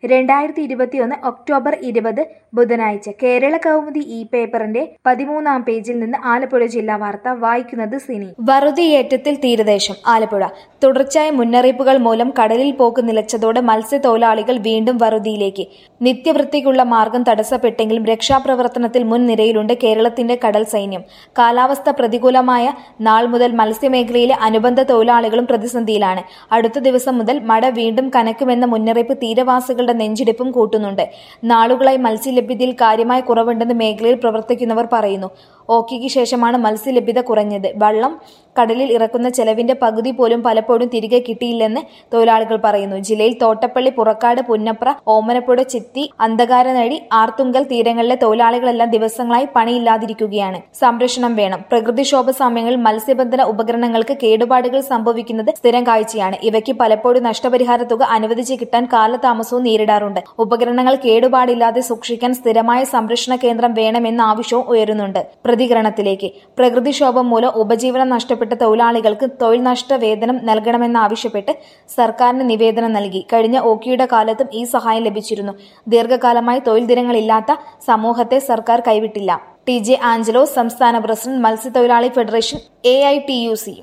രണ്ടായിരത്തി ഇരുപത്തിയൊന്ന് ഒക്ടോബർ ഇരുപത് ബുധനാഴ്ച കേരള കൗമുദി ഇ പേപ്പറിന്റെ പതിമൂന്നാം പേജിൽ നിന്ന് ആലപ്പുഴ ജില്ലാ വാർത്ത വായിക്കുന്നത് സിനി വറുതിയേറ്റത്തിൽ തീരദേശം ആലപ്പുഴ തുടർച്ചയായ മുന്നറിയിപ്പുകൾ മൂലം കടലിൽ പോക്ക് നിലച്ചതോടെ മത്സ്യത്തൊഴിലാളികൾ വീണ്ടും വറുതിയിലേക്ക് നിത്യവൃത്തിക്കുള്ള മാർഗം തടസ്സപ്പെട്ടെങ്കിലും രക്ഷാപ്രവർത്തനത്തിൽ മുൻനിരയിലുണ്ട് കേരളത്തിന്റെ കടൽ സൈന്യം കാലാവസ്ഥ പ്രതികൂലമായ നാൾ മുതൽ മത്സ്യമേഖലയിലെ അനുബന്ധ തൊഴിലാളികളും പ്രതിസന്ധിയിലാണ് അടുത്ത ദിവസം മുതൽ മഴ വീണ്ടും കനക്കുമെന്ന മുന്നറിയിപ്പ് തീരവാസികളുടെ നെഞ്ചിടിപ്പും കൂട്ടുന്നുണ്ട് നാളുകളായി മത്സ്യലഭ്യതയിൽ കാര്യമായ കുറവുണ്ടെന്ന് മേഖലയിൽ പ്രവർത്തിക്കുന്നവർ പറയുന്നു ഓക്കിക്ക് ശേഷമാണ് മത്സ്യലഭ്യത കുറഞ്ഞത് വള്ളം കടലിൽ ഇറക്കുന്ന ചെലവിന്റെ പകുതി പോലും പലപ്പോഴും തിരികെ കിട്ടിയില്ലെന്ന് തൊഴിലാളികൾ പറയുന്നു ജില്ലയിൽ തോട്ടപ്പള്ളി പുറക്കാട് പുന്നപ്ര ഓമനപ്പുഴ ചിത്തി അന്ധകാരനഴി ആർത്തുങ്കൽ തീരങ്ങളിലെ തൊഴിലാളികളെല്ലാം ദിവസങ്ങളായി പണിയില്ലാതിരിക്കുകയാണ് സംരക്ഷണം വേണം പ്രകൃതിക്ഷോഭ സമയങ്ങളിൽ മത്സ്യബന്ധന ഉപകരണങ്ങൾക്ക് കേടുപാടുകൾ സംഭവിക്കുന്നത് സ്ഥിരം കാഴ്ചയാണ് ഇവയ്ക്ക് പലപ്പോഴും നഷ്ടപരിഹാര തുക അനുവദിച്ച് കിട്ടാൻ കാലതാമസവും നേരിടാറുണ്ട് ഉപകരണങ്ങൾ കേടുപാടില്ലാതെ സൂക്ഷിക്കാൻ സ്ഥിരമായ സംരക്ഷണ കേന്ദ്രം വേണമെന്ന ആവശ്യവും ഉയരുന്നുണ്ട് പ്രതികരണത്തിലേക്ക് പ്രകൃതിക്ഷോഭം മൂലം ഉപജീവനം നഷ്ടപ്പെട്ട തൊഴിലാളികൾക്ക് തൊഴിൽ നഷ്ട വേതനം നൽകണമെന്നാവശ്യപ്പെട്ട് സർക്കാരിന് നിവേദനം നൽകി കഴിഞ്ഞ ഓക്കിയുടെ കാലത്തും ഈ സഹായം ലഭിച്ചിരുന്നു ദീർഘകാലമായി തൊഴിൽ ദിനങ്ങളില്ലാത്ത സമൂഹത്തെ സർക്കാർ കൈവിട്ടില്ല ടി ജെ ആഞ്ചലോ സംസ്ഥാന പ്രസിഡന്റ് മത്സ്യത്തൊഴിലാളി federation A I T U C